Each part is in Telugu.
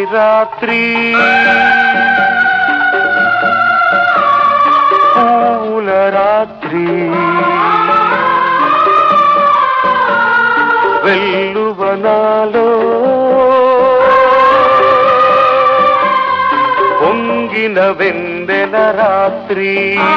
రాత్రి పూల రాత్రి వెల్లువనాలో పొంగిన వెందెల రాత్రి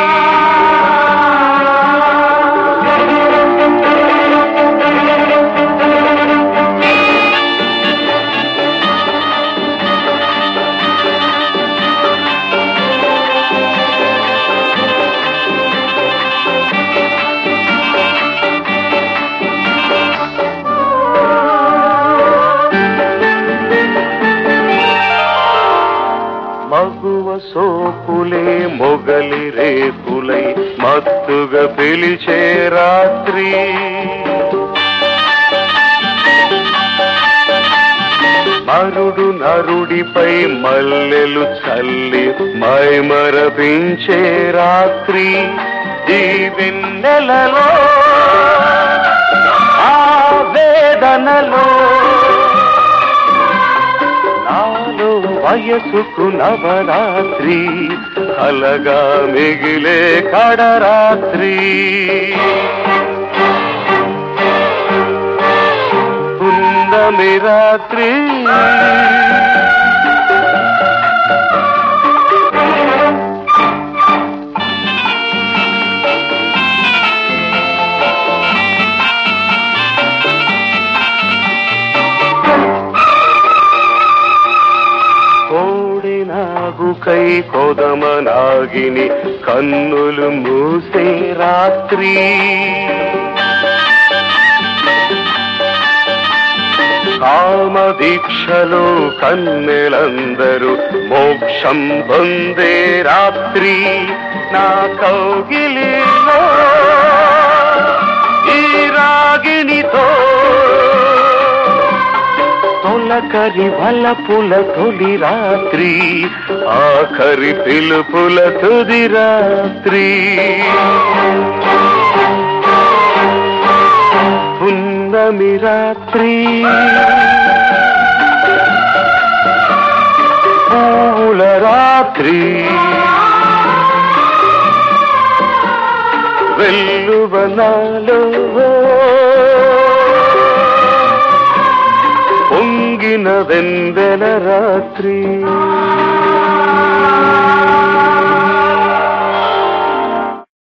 మగువ సోపులే మొగలి రేపులై మత్తుగా పిలిచే రాత్రి మరుడు నరుడిపై మల్లెలు చల్లి మైమరపించే రాత్రి ఈ వెన్నెలలో ఆ వేదనలో నాలో వయసుకు నవరాత్రి కలగా మిగిలే కడరాత్రి పుందమి రాత్రి కోడి నాగుకై కొదమనాగిని కన్నులు మూసే రాత్రి కామ దీక్షలో కన్నెలందరూ మోక్షం పొందే రాత్రి నా కౌగిలిలో ఈ రాగిణితో తొలకరి వలపుల తొలి రాత్రి ఆఖరి పిలుపుల తుది రాత్రి పున్నమి రాత్రి పూల రాత్రి వెల్లువనాలో పొంగిన వెందెల రాత్రి